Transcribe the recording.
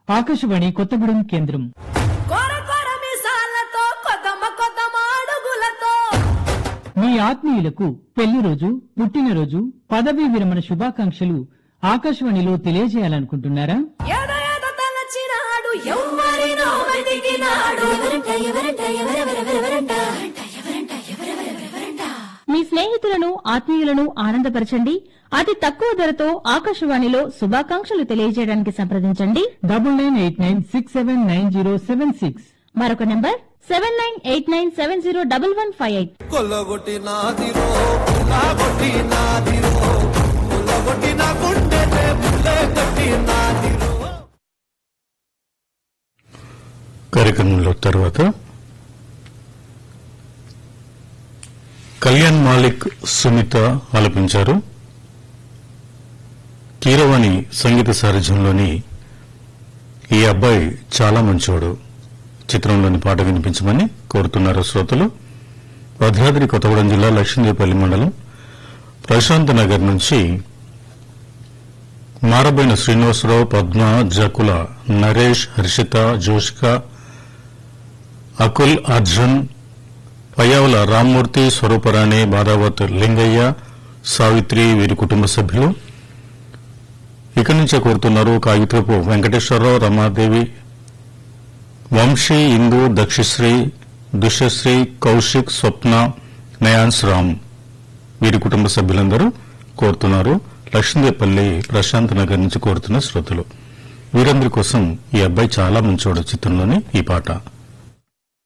ఆకాశవాణి కొత్తగూడెం కేంద్రం కొర కొర మిసాలతో కొద్దమ్మ కొద్దమ్మ అడుగులతో మీ ఆత్మీయులకు పెళ్లి రోజు పుట్టినరోజు పదవీ విరమణ శుభాకాంక్షలు ఆకాశవాణిలో తెలియజేయాలనుకుంటున్నారా ఏదో ఏదో తలచినాడు ఎవ్వరినో వెతికినాడు మీ స్నేహితులను ఆత్మీయులను ఆనందపరచండి అతి తక్కువ ధరతో ఆకాశవాణిలో శుభాకాంక్షలు తెలియజేయడానికి సంప్రదించండి double nine eight nine six seven nine zero seven six మరొక నంబర్ seven nine eight nine seven zero double one five eight Kollagotti Nadiro కొల్లగొట్టి నాదిరో కొల్లగొట్టి నా గుండె ముల్లే కొట్టి నాదిరో కార్యక్రమంలో తర్వాత కళ్యాణ్ మాలిక్ సుమిత ఆలపించారు కీరవాణి సంగీత సారథ్యంలోని ఈ అబ్బాయి చాలా మంచోడు చిత్రంలోని పాట వినిపించమని కోరుతున్నారు శ్రోతలు భద్రాద్రి కొత్తగూడెం జిల్లా లక్ష్మీదేపల్లి మండలం ప్రశాంత్ నగర్ నుంచి మారబోయిన శ్రీనివాసరావు పద్మ జకుల నరేష్ హర్షిత జోష్క అకుల్ అర్జున్ పయ్యావుల రామ్మూర్తి స్వరూపరాణి బాదావత్ లింగయ్య సావిత్రి వీరి కుటుంబ సభ్యులు ఇక నుంచే కోరుతున్నారు కాగితపు వెంకటేశ్వరరావు రమాదేవి వంశీ ఇందు దక్షిశ్రీ దుష్యశ్రీ కౌశిక్ స్వప్న నయాన్స్ రామ్ వీరి కుటుంబ సభ్యులందరూ కోరుతున్నారు లక్ష్మీదేపల్లి ప్రశాంత్ నగర్ నుంచి కోరుతున్న శ్రోతలు వీరందరి కోసం ఈ అబ్బాయి చాలా మంచోడు చిత్రంలోని ఈ పాట